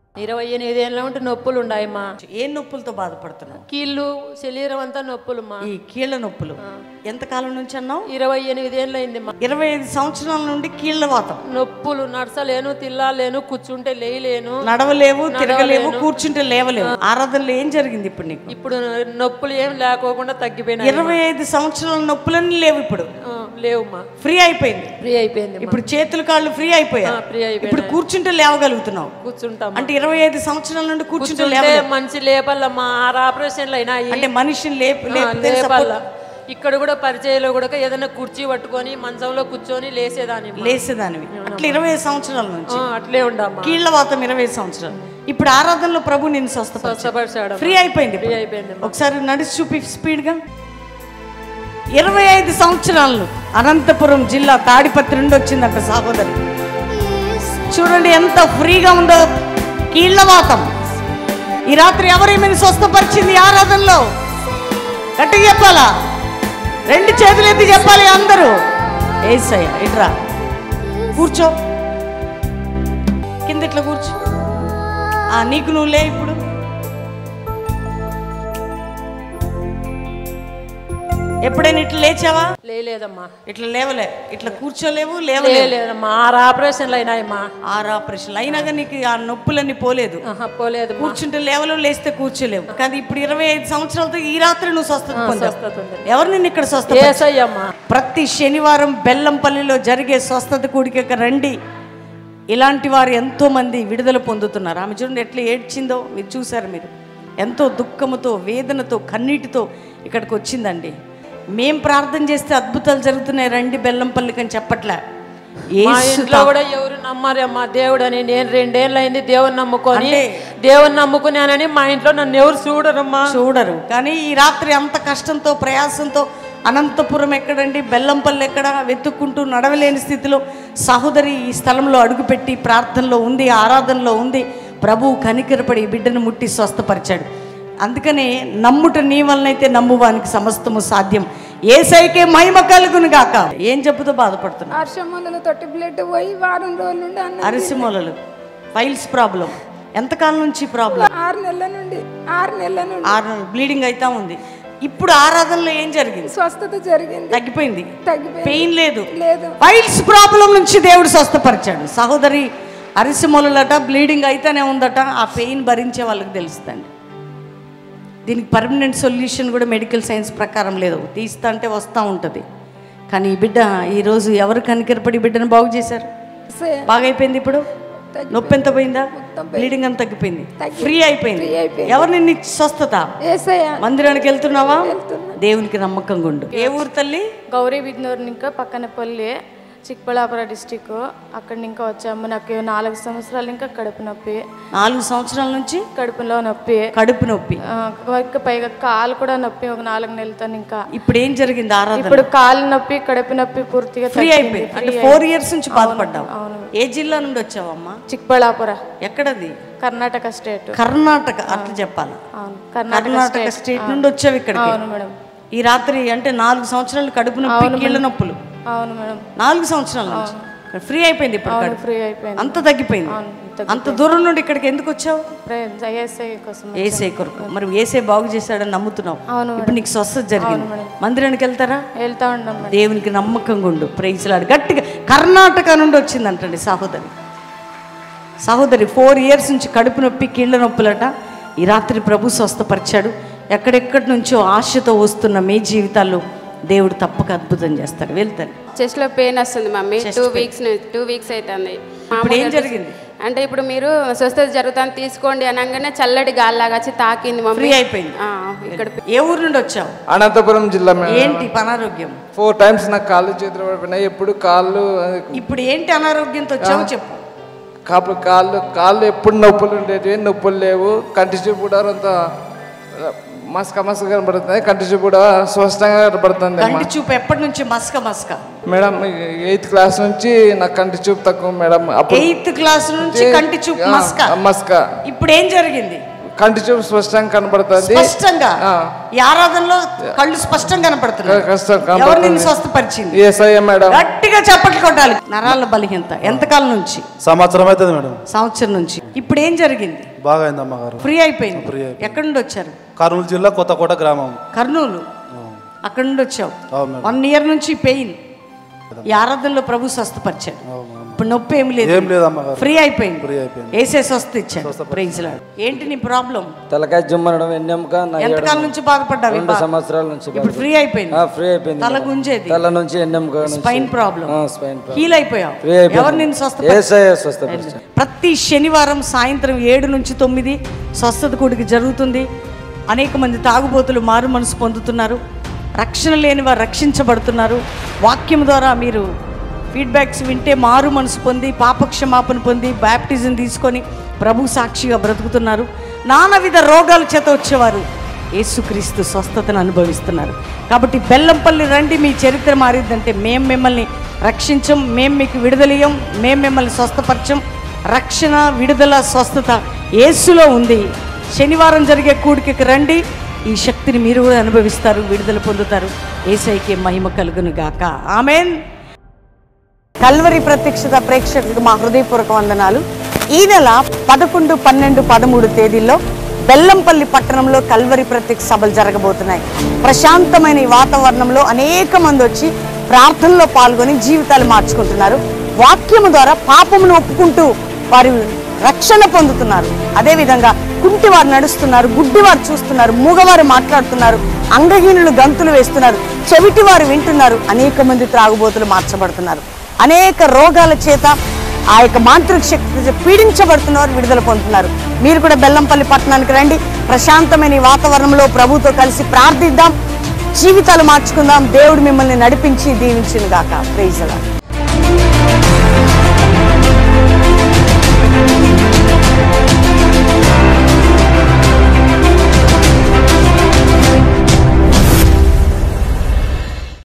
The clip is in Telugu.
ఇరవై ఎనిమిది ఏళ్ళ ఉంటే నొప్పులు ఉన్నాయమ్మా ఏ నొప్పులతో బాధపడుతున్నావు కీళ్ళు శరీరం అంతా నొప్పులమ్మా ఈ కీళ్ళ నొప్పులు ఎంతకాలం నుంచి అన్నావు ఇరవై ఎనిమిది ఏళ్ళు అయిందమ్మా ఇరవై ఐదు సంవత్సరాల నుండి కీళ్ళ వాతం నొప్పులు నడసలేను తిల్లాలేను కూర్చుంటే లేయలేను నడవలేవు తిరగలేవు కూర్చుంటే లేవలేవు ఆరాధనలో ఏం జరిగింది ఇప్పుడు నీకు ఇప్పుడు నొప్పులు ఏం లేకోకుండా తగ్గిపోయినాయి ఇరవై ఐదు సంవత్సరాల నొప్పులన్నీ లేవు ఇప్పుడు ఆ, లేవమ్మా ఫ్రీ అయిపోయింది ఫ్రీ అయిపోయింది ఇప్పుడు చేతులు కాళ్ళు ఫ్రీ అయిపోయాయి ఫ్రీ అయిపోయింది ఇప్పుడు కూర్చుంటే లేవగలుగుతున్నావు కూర్చుంటాం అంటే ఇరవై ఐదు సంవత్సరాల నుండి కూర్చుంటే కూర్చుంటే లేవ మంచి లేపల్లమ్మా ఆరు ఆపరేషన్లు అయినాయి అంటే మనిషిని లేపు ఆ, లేపితే లేపల్ల ఇక్కడ కూడా పరిచయంలో కూడా ఏదైనా కుర్చీ పట్టుకొని మంచంలో కూర్చొని లేసేదాన్ని లేసేదానివి అట్లా ఇరవై ఐదు సంవత్సరాల నుంచి ఆ, అట్లే ఉండమ్మా కీళ్ళ వాతం ఇరవై ఐదు సంవత్సరాలు ఇప్పుడు ఆరాధనలో ప్రభు నిన్ను స్వస్థపరిచాడు స్వస్థపరిచాడు ఫ్రీ అయిపోయింది ఫ్రీ ఇప్పుడు. అయిపోయింది ఒకసారి నడిచి చూపి స్పీడ్గా ఇరవై ఐదు సంవత్సరాలు అనంతపురం జిల్లా తాడిపత్రి నుండి వచ్చిందంట సహోదరి చూడండి ఎంత ఫ్రీగా ఉందో కీళ్ళవాతం ఈ రాత్రి ఎవరేమైనా స్వస్థపరిచింది ఈ ఆరాధనలో గట్టిగా చెప్పాలా రెండు చేతులు ఎత్తి చెప్పాలి అందరూ ఏసయ్య ఇట్రా కూర్చో కింద ఇట్లా కూర్చో ఆ నీకు నువ్వు లే ఇప్పుడు ఎప్పుడైనా ఇట్లా లేచావా లేదమ్మా ఇట్లా లేవలే ఇట్లా కూర్చోలేవు లేవలే లేదమ్మా ఆరు ఆపరేషన్లు అయినాయమ్మా ఆరు ఆపరేషన్లు అయినా కానీ నీకు ఆ నొప్పులన్నీ పోలేదు ఆహా, పోలేదమ్మా కూర్చుంటే లేవలేవు లేస్తే కూర్చోలేవు కానీ ఇప్పుడు ఇరవై ఐదు సంవత్సరాలతో ఈ రాత్రి నువ్వు స్వస్థత పొందావు స్వస్థత ఉంది. ఎవరు నిన్ను ఇక్కడ స్వస్థ ఏసయ్యమ్మా ప్రతి శనివారం బెల్లంపల్లిలో జరిగే స్వస్థత కూడికకి రండి ఇలాంటి వారు ఎంతో మంది విడుదల పొందుతున్నారు ఆమె చూడండి ఎట్లా ఏడ్చిందో మీరు చూసారు మీరు ఎంతో దుఃఖముతో వేదనతో కన్నీటితో ఇక్కడికి వచ్చిందండి మేం ప్రార్థన చేస్తే అద్భుతాలు జరుగుతున్నాయి రండి బెల్లంపల్లికి అని చెప్పట్లే మా ఏసు ఇంట్లో కూడా ఎవరు నమ్మరమ్మా దేవుడు అని నేను రెండేళ్ళు అయింది దేవుని నమ్ముకొని అంటే- దేవుని నమ్ముకున్నానని మా ఇంట్లో నన్ను ఎవరు చూడరమ్మా చూడరు కానీ ఈ రాత్రి అంత కష్టంతో ప్రయాసంతో అనంతపురం ఎక్కడండి బెల్లంపల్లి ఎక్కడ వెతుక్కుంటూ నడవలేని స్థితిలో సహోదరి ఈ స్థలంలో అడుగుపెట్టి ప్రార్థనలో ఉంది ఆరాధనలో ఉంది ప్రభువు కనికరపడి ఈ బిడ్డను ముట్టి స్వస్థపరిచాడు అందుకనే నమ్ముట నీ వలనైతే నమ్మువానికి సమస్తము సాధ్యం ఏసైకే మహిమ కలుగును గాక ఏం చెప్పుతో బాధపడుతున్నా హర్షములలో తొట్టి బ్లడ్ పోయి వారం రోజుల నుండి అన్న అరిసిమూలలు ఫైల్స్ ప్రాబ్లం ఎంతకాలం నుంచి ప్రాబ్లం ఆరు నెలల నుండి ఆరు నెలల నుండి ఆరు బ్లీడింగ్ అయితా ఉంది ఇప్పుడు ఆరాధనలో ఏం జరిగింది స్వస్థత జరిగింది తగ్గిపోయింది తగ్గిపోయింది పెయిన్ లేదు లేదు ఫైల్స్ ప్రాబ్లం నుంచి దేవుడు స్వస్థపరిచాడు సహోదరి అరిసిమొలలట బ్లీడింగ్ అయితేనే ఉందట ఆ పెయిన్ భరించే వాళ్ళకి తెలుస్తుంది దీనికి పర్మనెంట్ సొల్యూషన్ కూడా మెడికల్ సైన్స్ ప్రకారం లేదు తీస్తా అంటే వస్తూ ఉంటుంది కానీ ఈ బిడ్డ ఈరోజు ఎవరు కనికరపడి ఈ బిడ్డను బాగు చేశారు సే- బాగైపోయింది ఇప్పుడు తగ్గిపోయింది. నొప్పి ఎంత పోయిందా మొత్తం బ్లీడింగ్ అంత తగ్గిపోయింది తగ్గి- ఫ్రీ అయిపోయింది ఫ్రీ అయిపోయింది. ఎవరు నిన్ను ఇచ్చి స్వస్థత ఏసయ్య మందిరానికి వెళ్తున్నావా వెళ్తున్నా. దేవునికి నమ్మకంగా ఉండు ఏ ఊరు తల్లి గౌరీ బిద్నూరు ఇంకా పక్కన పల్లి చిక్కబళ్ళాపుర డిస్టిక్ అక్కడ ఇంకా వచ్చాము నాకు నాలుగు సంవత్సరాలు ఇంకా కడుపు నొప్పి నాలుగు సంవత్సరాల నుంచి కడుపులో నొప్పి కడుపు నొప్పి ఆ, ఇంకా పైగా కాలు కూడా నొప్పి ఒక నాలుగు నెలలతో ఇంకా ఇప్పుడు ఏం జరిగింది ఆరాధన ఇప్పుడు కాలు నొప్పి కడుపు నొప్పి పూర్తిగా ఫ్రీ తగ్గింది. అయిపోయింది అంటే ఫోర్ ఇయర్స్ నుంచి బాధపడ్డావు అవును. ఏ జిల్లా నుండి వచ్చావమ్మా చిక్కబళ్ళాపుర ఎక్కడది కర్ణాటక స్టేట్ కర్ణాటక అట్లా చెప్పాలి అవును కర్ణాటక కర్ణాటక స్టేట్ నుండి వచ్చావు ఇక్కడికి అవును మేడం ఈ రాత్రి అంటే నాలుగు సంవత్సరాలు కడుపు నొప్పి కీళ్ళ నొప్పులు అవును మేడం నాలుగు సంవత్సరాల నుంచి ఫ్రీ అయిపోయింది ఇప్పుడు అవును కడుపు ఫ్రీ అయిపోయింది అంత తగ్గిపోయింది అవును, అంత దూరం నుండి ఇక్కడికి ఎందుకు వచ్చావు ఐఎస్ఐ కోసం ఏసే కొరకు మరి ఏసే బాగు చేశాడని నమ్ముతున్నావు అవును ఇప్పుడు నీకు స్వస్థత జరిగింది మందిరానికి వెళ్తారా వెళ్తా ఉన్నాం మేడం దేవునికి నమ్మకంగా ఉండు ప్రైజ్లాడు గట్టిగా కర్ణాటక నుండి వచ్చిందంటండి సహోదరి సహోదరి ఫోర్ ఇయర్స్ నుంచి కడుపు నొప్పి కీళ్ళ నొప్పులట ఈ రాత్రి ప్రభు స్వస్థపరిచాడు ఎక్కడెక్కడి నుంచో ఆశతో వస్తున్న మీ జీవితాల్లో దేవుడు తప్పక అద్భుతం చేస్తాడు వెళ్తాను చెస్ట్ లో పెయిన్ వస్తుంది mummy two weeks two weeks అవుతుంది ఇప్పుడు ఏం జరిగింది అంటే ఇప్పుడు మీరు స్వస్థత జరుగుతుంది తీసుకోండి అనగానే చల్లటి గాలిలాగా వచ్చి తాకింది ఫ్రీ మమ్మీ అయిపోయింది ఆ, ఇక్కడ ఏ ఊరు నుండి వచ్చావు అనంతపురం జిల్లా మేడం ఏంటి అనారోగ్యం ఫోర్ టైమ్స్ నాకు కాళ్ళు చేతులు పడిపోయినాయి ఎప్పుడు కాళ్ళు అది ఇప్పుడు ఏంటి అనారోగ్యంతో వచ్చావు చెప్పు కాపు కాళ్ళు కాళ్ళు ఎప్పుడు నొప్పులు ఉండేటివి నొప్పులు లేవు కంటి చూపు కూడా అంత మస్క మస్క కనబడుతుంది కంటి చూపు కూడా స్పష్టంగా కనబడుతుంది కంటి చూపు ఎప్పటి నుంచి మస్క మస్క మేడం ఎయిత్ క్లాస్ నుంచి నాకు కంటి చూపు తక్కువ మేడం అప్పుడు ఎయిత్ క్లాస్ నుంచి కంటి చూపు ఆ, మస్క మస్క ఇప్పుడు ఏం జరిగింది కంటి చూపు స్పష్టంగా కనబడుతుంది స్పష్టంగా ఆ. ఈ ఆరాధనలో కళ్ళు స్పష్టంగా కనపడుతున్నాయి కష్టం ఎవరు నిన్ను కనబడుతుంది స్వస్థపరిచింది ఏసఐ మేడం గట్టిగా చప్పట్లు కొట్టాలి నరాల బలహీనత ఎంతకాలం నుంచి సంవత్సరం అవుతుంది మేడం సంవత్సరం నుంచి ఇప్పుడు ఏం జరిగింది బాగా అయింది అమ్మగారు ఫ్రీ అయిపోయింది Free అయిపోయింది. ఎక్కడి నుండి వచ్చారు కర్నూలు జిల్లా కొత్తకోట గ్రామం కర్నూలు అక్కడి నుండి వచ్చావు అవును మేడం వన్ ఇయర్ నుంచి పెయిన్ ఈ ఆరాధనలో ప్రభు స్వస్థపరిచాడు అవును మేడం. ఇప్పుడు నొప్పి ఏం లేదు ఏం లేదు అమ్మగారు ఫ్రీ అయిపోయింది ఫ్రీ అయిపోయింది ఏసే స్వస్థ ఇచ్చాడు ప్రైజ్ లాడ్ ఏంటి నీ ప్రాబ్లం తలకాయ జుమ్మనడం ఎన్నెముక నా ఎంతకాలం నుంచి బాధపడ్డావు రెండు సంవత్సరాల నుంచి ఇప్పుడు ఫ్రీ అయిపోయింది ఆ, ఫ్రీ అయిపోయింది తల మేడం. గుంజేది తల నుంచి ఎన్నెముక నుంచి స్పైన్ ప్రాబ్లం ఆ, స్పైన్ ప్రాబ్లం. హీల్ అయిపోయావు ఫ్రీ అయిపోయింది. ఎవరు నిన్ను స్వస్థ ఏసయ్య స్వస్థపరిచాడు ప్రతి శనివారం సాయంత్రం ఏడు నుంచి తొమ్మిది స్వస్థత కూడికి జరుగుతుంది అనేక మంది తాగుబోతులు మారు మనసు పొందుతున్నారు రక్షణ లేని వారు రక్షించబడుతున్నారు వాక్యం ద్వారా మీరు ఫీడ్బ్యాక్స్ వింటే మారు మనసు పొంది పాపక్షమాపణ పొంది బ్యాప్టిజం తీసుకొని ప్రభు సాక్షిగా బ్రతుకుతున్నారు నానావిధ రోగాల చేత వచ్చేవారు యేసుక్రీస్తు స్వస్థతను అనుభవిస్తున్నారు కాబట్టి బెల్లంపల్లి రండి మీ చరిత్ర మారిద్దంటే మేం మిమ్మల్ని రక్షించం మేం మీకు విడుదలయ్యం మేం మిమ్మల్ని స్వస్థపరచం రక్షణ విడుదల స్వస్థత యేసులో ఉంది శనివారం జరిగే కూడికి రండి ఈ శక్తిని మీరు కూడా అనుభవిస్తారు విడుదల పొందుతారు ఏసైకే మహిమ కలుగును గాక ఆమెన్ కల్వరి ప్రత్యక్షత ప్రేక్షకులకు మా హృదయపూర్వక వందనాలు ఈ నెల పదకొండు పన్నెండు పదమూడు తేదీల్లో బెల్లంపల్లి పట్టణంలో కల్వరి ప్రత్యక్ష సభలు జరగబోతున్నాయి ప్రశాంతమైన ఈ వాతావరణంలో అనేక మంది వచ్చి ప్రార్థనలో పాల్గొని జీవితాలు మార్చుకుంటున్నారు వాక్యము ద్వారా పాపమును ఒప్పుకుంటూ వారు రక్షణ పొందుతున్నారు అదేవిధంగా కుంటివారు నడుస్తున్నారు గుడ్డివారు చూస్తున్నారు మూగవారు మాట్లాడుతున్నారు అంగహీనులు గంతులు వేస్తున్నారు చెవిటివారు వింటున్నారు అనేక మంది త్రాగుబోతులు మార్చబడుతున్నారు అనేక రోగాల చేత ఆ యొక్క మాంత్రిక శక్తి చేత పీడించబడుతున్నవారు విడుదల పొందుతున్నారు మీరు కూడా బెల్లంపల్లి పట్టణానికి రండి ప్రశాంతమైన ఈ వాతావరణంలో ప్రభుతో కలిసి ప్రార్థిద్దాం జీవితాలు మార్చుకుందాం దేవుడు మిమ్మల్ని నడిపించి దీవించును గాక ప్రైజ్ అలాడ్